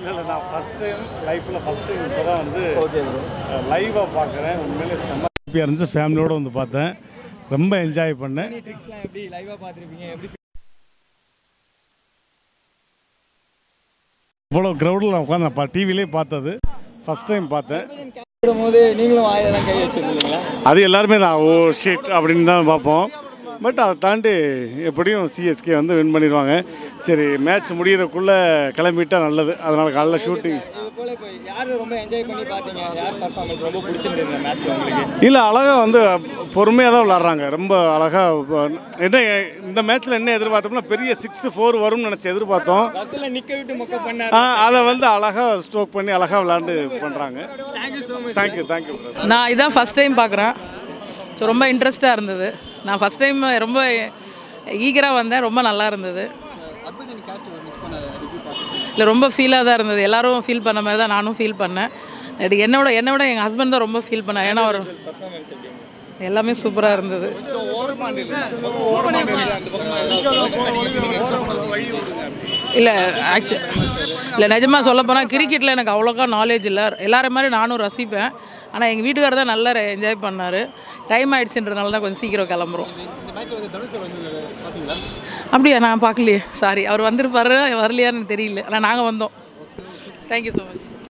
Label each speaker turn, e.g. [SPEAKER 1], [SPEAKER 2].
[SPEAKER 1] இல்லை இல்லை நான் ஃபஸ்ட் டைம் லைஃப்பில் ஃபஸ்ட் டைம் இப்போ தான் வந்து
[SPEAKER 2] ஓகே ப்ரோ
[SPEAKER 1] லைவாக பார்க்குறேன் உண்மையிலே செம்ம ஹாப்பியாக இருந்துச்சு ஃபேமிலியோடு வந்து பார்த்தேன் ரொம்ப என்ஜாய் பண்ணேன்
[SPEAKER 2] ட்ரிக்ஸ்லாம் எப்படி லைவாக பார்த்துருப்பீங்க எப்படி
[SPEAKER 1] இவ்வளோ க்ரௌடில் நான் உட்காந்து நான் டிவிலே பார்த்தது ஃபஸ்ட் டைம் பார்த்தேன்
[SPEAKER 2] போது நீங்களும் வாயில தான் கை வச்சிருந்தீங்களா
[SPEAKER 1] அது எல்லாருமே தான் ஓ ஷிட் அப்படின்னு தான் பார்ப்போம் பட் அதை தாண்டி எப்படியும் சிஎஸ்கே வந்து வின் பண்ணிடுவாங்க சரி மேட்ச் முடியறதுக்குள்ளே கிளம்பிட்டா நல்லது அதனால் காலைல ஷூட்டிங்
[SPEAKER 2] இது போல இப்போ யார் ரொம்ப என்ஜாய் பண்ணி பார்த்தீங்க யார் பர்ஃபார்மன்ஸ் ரொம்ப பிடிச்சிருந்தது இந்த மேட்ச்ல உங்களுக்கு
[SPEAKER 1] இல்லை அழகாக வந்து பொறுமையாக தான் விளாட்றாங்க ரொம்ப அழகாக என்ன இந்த மேட்ச்சில் என்ன எதிர்பார்த்தோம்னா பெரிய சிக்ஸ் ஃபோர் வரும்னு நினச்சி எதிர்பார்த்தோம்
[SPEAKER 2] பஸ்ஸில் நிற்க விட்டு மொக்க பண்ணார்
[SPEAKER 1] ஆ, அதை வந்து அழகாக ஸ்ட்ரோக் பண்ணி அழகாக விளாண்டு பண்ணுறாங்க
[SPEAKER 2] thank you so much
[SPEAKER 1] thank you thank you
[SPEAKER 3] நான் இதான் ஃபஸ்ட் டைம் பார்க்குறேன் ஸோ ரொம்ப இன்ட்ரெஸ்ட்டாக இருந்தது நான் ஃபஸ்ட் டைம் ரொம்ப ஈகராக வந்தேன் ரொம்ப நல்லா இருந்தது இல்லை ரொம்ப ஃபீலாக தான் இருந்தது எல்லாரும் ஃபீல் பண்ண மாதிரி தான் நானும் ஃபீல் பண்ணேன் இது என்னோட என்னோட எங்கள் ஹஸ்பண்ட் தான் ரொம்ப ஃபீல் பண்ணார் ஏன்னா அவர்
[SPEAKER 2] பர்ஃபார்மன்ஸ் எப்படி
[SPEAKER 3] எல்லாமே சூப்பராக இருந்தது இல்லை ஆக்சுவல் இல்லை நிஜமாக சொல்ல போனால் கிரிக்கெட்டில் எனக்கு அவ்வளோக்கா நாலேஜ் இல்லை எல்லாரும் மாதிரி நானும் ரசிப்பேன் ஆனால் எங்கள் வீட்டுக்காரர் தான் நல்லா என்ஜாய் பண்ணார் டைம் ஆயிடுச்சுன்றதுனால தான் கொஞ்சம் சீக்கிரம் கிளம்புறோம் அப்படியா நான் பார்க்கலையே சாரி அவர் வந்திருப்பாரு வரலையான்னு தெரியல ஆனால் நாங்கள் வந்தோம் தேங்க்யூ ஸோ மச்